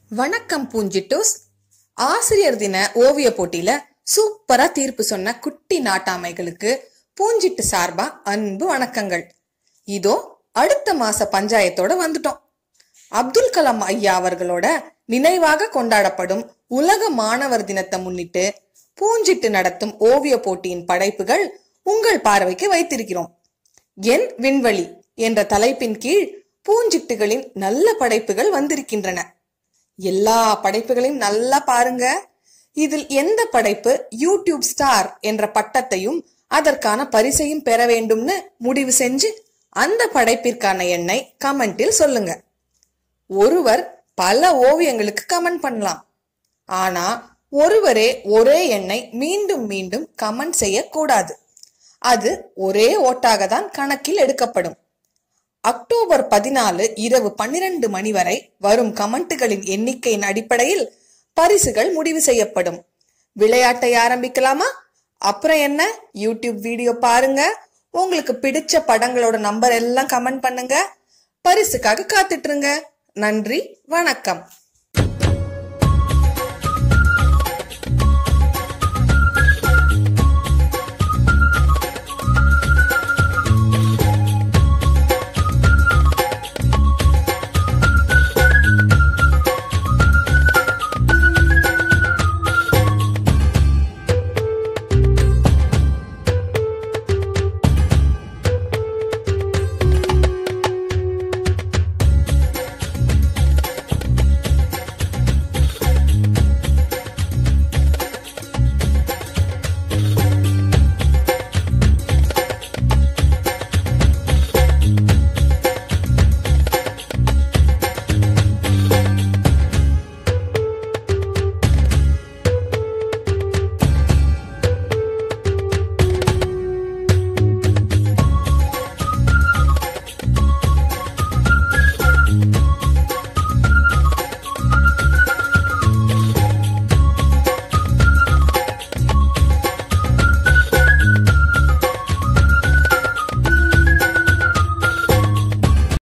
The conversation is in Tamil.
வணக்கம் பூஞ்சிட்டூஸ் ஆசிரியர் தின ஓவிய போட்டியில சூப்பரா தீர்ப்பு சொன்ன குட்டி நாட்டாமைகளுக்கு பூஞ்சிட்டு சார்பா அன்பு வணக்கங்கள் இதோ அடுத்த மாச பஞ்சாயத்தோட வந்துட்டோம் அப்துல் கலாம் ஐயா அவர்களோட நினைவாக கொண்டாடப்படும் உலக மாணவர் தினத்தை முன்னிட்டு பூஞ்சிட்டு நடத்தும் ஓவிய போட்டியின் படைப்புகள் உங்கள் பார்வைக்கு வைத்திருக்கிறோம் என் விண்வெளி என்ற தலைப்பின் கீழ் பூஞ்சிட்டுகளின் நல்ல படைப்புகள் வந்திருக்கின்றன எல்லா படைப்புகளையும் நல்லா பாருங்க இதில் எந்த படைப்பு யூடியூப் ஸ்டார் என்ற பட்டத்தையும் அதற்கான பரிசையும் பெற வேண்டும்னு முடிவு செஞ்சு அந்த படைப்பிற்கான எண்ணை கமெண்டில் சொல்லுங்க ஒருவர் பல ஓவியங்களுக்கு கமெண்ட் பண்ணலாம் ஆனா ஒருவரே ஒரே எண்ணை மீண்டும் மீண்டும் கமெண்ட் செய்யக்கூடாது அது ஒரே ஓட்டாக தான் கணக்கில் எடுக்கப்படும் அக்டோபர் பதினாலு இரவு பன்னிரண்டு மணி வரை வரும் கமெண்ட்டுகளின் எண்ணிக்கையின் அடிப்படையில் பரிசுகள் முடிவு செய்யப்படும் விளையாட்டை ஆரம்பிக்கலாமா அப்புறம் என்ன யூடியூப் வீடியோ பாருங்க உங்களுக்கு பிடிச்ச படங்களோட நம்பர் எல்லாம் கமெண்ட் பண்ணுங்க பரிசுக்காக காத்துட்டு இருங்க நன்றி வணக்கம்